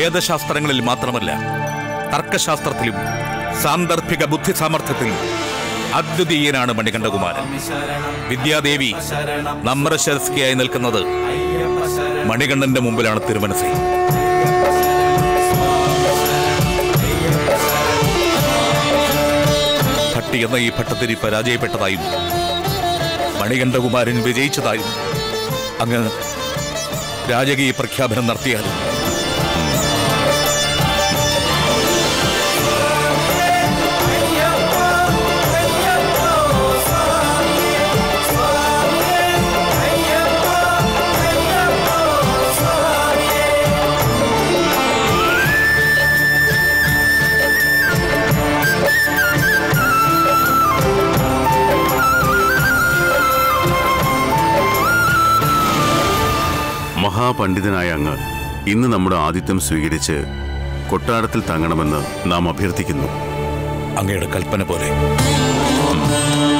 വേദശാസ്ത്രങ്ങളിൽ മാത്രമല്ല തർക്കശാസ്ത്രത്തിലും സാന്ദർഭിക ബുദ്ധി സാമർഥ്യത്തിലും അദ്വിതീയനാണ് മണികണ്ഠകുമാരൻ വിദ്യാദേവി നമ്രശരസ്കിയായി നിൽക്കുന്നത് മണികണ്ഠന്റെ മുമ്പിലാണ് തിരുമനസി ഭട്ടി എന്ന ഈ ഭട്ടത്തിരി പരാജയപ്പെട്ടതായും മണികണ്ഠകുമാരൻ വിജയിച്ചതായും അങ്ങ് രാജകീയ പ്രഖ്യാപനം നടത്തിയാലും മഹാപണ്ഡിതനായ അങ്ങ് ഇന്ന് നമ്മുടെ ആതിഥ്യം സ്വീകരിച്ച് കൊട്ടാരത്തിൽ തങ്ങണമെന്ന് നാം അഭ്യർത്ഥിക്കുന്നു അങ്ങയുടെ കൽപ്പന പോലെ